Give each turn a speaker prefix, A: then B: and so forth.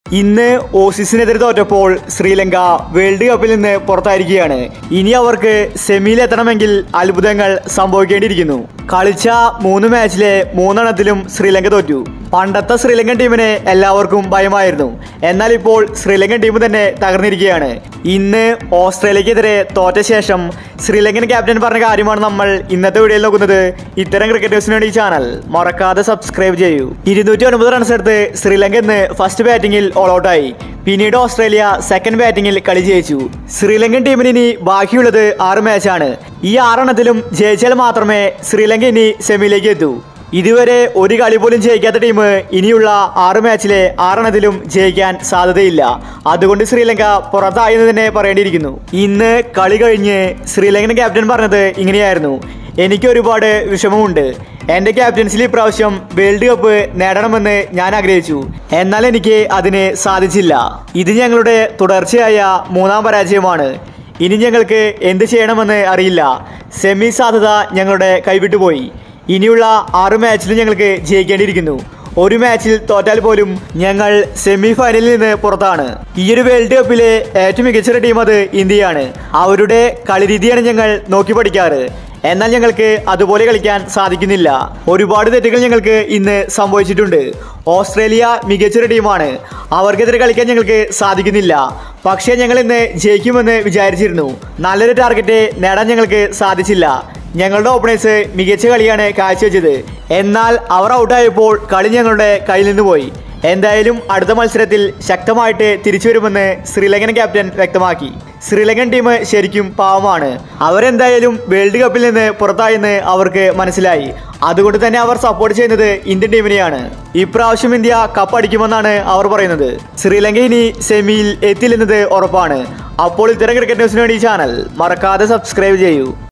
A: ഇന്ന് ഓസീസിനെതിരെ തോറ്റപ്പോൾ ശ്രീലങ്ക വേൾഡ് കപ്പിൽ നിന്ന് പുറത്തായിരിക്കുകയാണ് ഇനി അവർക്ക് സെമിയിൽ എത്തണമെങ്കിൽ അത്ഭുതങ്ങൾ സംഭവിക്കേണ്ടിയിരിക്കുന്നു കളിച്ച മൂന്ന് മാച്ചിലെ മൂന്നെണ്ണത്തിലും ശ്രീലങ്ക തോറ്റു പണ്ടത്തെ ശ്രീലങ്കൻ ടീമിനെ എല്ലാവർക്കും ഭയമായിരുന്നു എന്നാൽ ഇപ്പോൾ ശ്രീലങ്കൻ ടീം തന്നെ തകർന്നിരിക്കുകയാണ് ഇന്ന് ഓസ്ട്രേലിയക്കെതിരെ തോറ്റ ശേഷം ശ്രീലങ്കൻ ക്യാപ്റ്റൻ പറഞ്ഞ കാര്യമാണ് നമ്മൾ ഇന്നത്തെ വീഡിയോയിൽ നോക്കുന്നത് ഇത്തരം ക്രിക്കറ്റ് ന്യൂസിന് വേണ്ടി ഈ ചാനൽ മറക്കാതെ സബ്സ്ക്രൈബ് ചെയ്യൂ ഇരുന്നൂറ്റി ഒൻപത് റൺസ് എടുത്ത് ശ്രീലങ്ക ഇന്ന് ഫസ്റ്റ് ബാറ്റിംഗിൽ ഓൾ ഔട്ടായി പിന്നീട് ഓസ്ട്രേലിയ സെക്കൻഡ് ബാറ്റിംഗിൽ കളി ജയിച്ചു ശ്രീലങ്കൻ ടീമിന് ഇനി ബാക്കിയുള്ളത് ആറ് മാച്ചാണ് ഈ ആറെണ്ണത്തിലും ജയിച്ചാൽ മാത്രമേ ശ്രീലങ്ക ഇനി സെമിയിലേക്ക് എത്തൂ ഇതുവരെ ഒരു കളി പോലും ജയിക്കാത്ത ടീം ഇനിയുള്ള ആറ് മാച്ചിലെ ആറെണ്ണത്തിലും ജയിക്കാൻ സാധ്യതയില്ല അതുകൊണ്ട് ശ്രീലങ്ക പുറത്തായെന്ന് തന്നെ പറയേണ്ടിയിരിക്കുന്നു ഇന്ന് കളി കഴിഞ്ഞ് ശ്രീലങ്കൻ ക്യാപ്റ്റൻ പറഞ്ഞത് ഇങ്ങനെയായിരുന്നു എനിക്ക് ഒരുപാട് വിഷമമുണ്ട് എൻ്റെ ക്യാപ്റ്റൻസിൽ ഇപ്രാവശ്യം വേൾഡ് കപ്പ് നേടണമെന്ന് ഞാൻ ആഗ്രഹിച്ചു എന്നാൽ എനിക്ക് അതിന് സാധിച്ചില്ല ഇത് ഞങ്ങളുടെ തുടർച്ചയായ മൂന്നാം പരാജയമാണ് ഇനി ഞങ്ങൾക്ക് എന്ത് ചെയ്യണമെന്ന് അറിയില്ല സെമി സാധ്യത ഞങ്ങളുടെ കൈവിട്ടുപോയി ഇനിയുള്ള ആറ് മാച്ചിലും ഞങ്ങൾക്ക് ജയിക്കേണ്ടിയിരിക്കുന്നു ഒരു മാച്ചിൽ തോറ്റാൽ പോലും ഞങ്ങൾ സെമി ഫൈനലിൽ നിന്ന് പുറത്താണ് ഈ ഒരു വേൾഡ് കപ്പിലെ ഏറ്റവും മികച്ച ടീം അത് ഇന്ത്യയാണ് അവരുടെ കളിരീതിയാണ് ഞങ്ങൾ നോക്കി പഠിക്കാറ് എന്നാൽ ഞങ്ങൾക്ക് അതുപോലെ കളിക്കാൻ സാധിക്കുന്നില്ല ഒരുപാട് തെറ്റുകൾ ഞങ്ങൾക്ക് ഇന്ന് സംഭവിച്ചിട്ടുണ്ട് ഓസ്ട്രേലിയ മികച്ചൊരു ടീമാണ് അവർക്കെതിരെ കളിക്കാൻ ഞങ്ങൾക്ക് സാധിക്കുന്നില്ല പക്ഷേ ഞങ്ങൾ ഇന്ന് ജയിക്കുമെന്ന് വിചാരിച്ചിരുന്നു നല്ലൊരു ടാർഗറ്റ് നേടാൻ ഞങ്ങൾക്ക് സാധിച്ചില്ല ഞങ്ങളുടെ ഓപ്പണേഴ്സ് മികച്ച കളിയാണ് കാഴ്ചവെച്ചത് എന്നാൽ അവർ ഔട്ടായപ്പോൾ കളി ഞങ്ങളുടെ കയ്യിൽ നിന്ന് പോയി എന്തായാലും അടുത്ത മത്സരത്തിൽ ശക്തമായിട്ട് തിരിച്ചു വരുമെന്ന് ശ്രീലങ്കൻ ക്യാപ്റ്റൻ വ്യക്തമാക്കി ശ്രീലങ്കൻ ടീം ശരിക്കും പാവമാണ് അവരെന്തായാലും വേൾഡ് കപ്പിൽ നിന്ന് പുറത്തായെന്ന് അവർക്ക് മനസ്സിലായി അതുകൊണ്ട് തന്നെ അവർ സപ്പോർട്ട് ചെയ്യുന്നത് ഇന്ത്യൻ ടീമിനെയാണ് ഇപ്രാവശ്യം ഇന്ത്യ കപ്പ് അടിക്കുമെന്നാണ് അവർ പറയുന്നത് ശ്രീലങ്ക ഇനി സെമിയിൽ എത്തില്ലെന്നത് ഉറപ്പാണ് അപ്പോൾ ഇത്തരം ക്രിക്കറ്റ് ന്യൂസിന് വേണ്ടി ഈ ചാനൽ മറക്കാതെ സബ്സ്ക്രൈബ് ചെയ്യൂ